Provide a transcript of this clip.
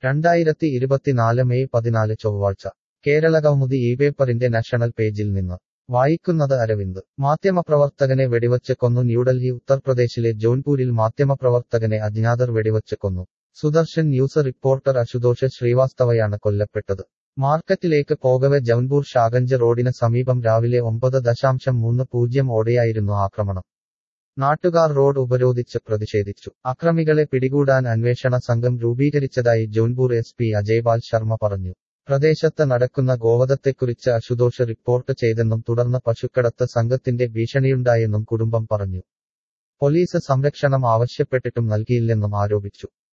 രണ്ടായിരത്തി ഇരുപത്തിനാല് മെയ് പതിനാല് ചൊവ്വാഴ്ച കേരള കൗമുദി ഈ പേപ്പറിന്റെ നാഷണൽ പേജിൽ നിന്ന് വായിക്കുന്നത് അരവിന്ദ് മാധ്യമപ്രവർത്തകനെ വെടിവച്ച് കൊന്നു ന്യൂഡൽഹി ഉത്തർപ്രദേശിലെ ജോൺപൂരിൽ മാധ്യമപ്രവർത്തകനെ അജ്ഞാതർ വെടിവച്ച് കൊന്നു സുദർശൻ ന്യൂസ് റിപ്പോർട്ടർ അശുതോഷ് ശ്രീവാസ്തവയാണ് കൊല്ലപ്പെട്ടത് മാർക്കറ്റിലേക്ക് പോകവെ ജൗൻപൂർ ഷാഗഞ്ച് റോഡിന് സമീപം രാവിലെ ഒമ്പത് ദശാംശം മൂന്ന് പൂജ്യം ഓടെയായിരുന്നു ആക്രമണം നാട്ടുകാർ റോഡ് ഉപരോധിച്ച് പ്രതിഷേധിച്ചു അക്രമികളെ പിടികൂടാൻ അന്വേഷണ സംഘം രൂപീകരിച്ചതായി ജോൺപൂർ എസ് പി അജയ്പാൽ ശർമ്മ പറഞ്ഞു പ്രദേശത്ത് നടക്കുന്ന ഗോവധത്തെക്കുറിച്ച് അശുതോഷ് റിപ്പോർട്ട് ചെയ്തെന്നും തുടർന്ന് പശുക്കടത്ത് സംഘത്തിന്റെ ഭീഷണിയുണ്ടായെന്നും കുടുംബം പറഞ്ഞു പോലീസ് സംരക്ഷണം ആവശ്യപ്പെട്ടിട്ടും നൽകിയില്ലെന്നും ആരോപിച്ചു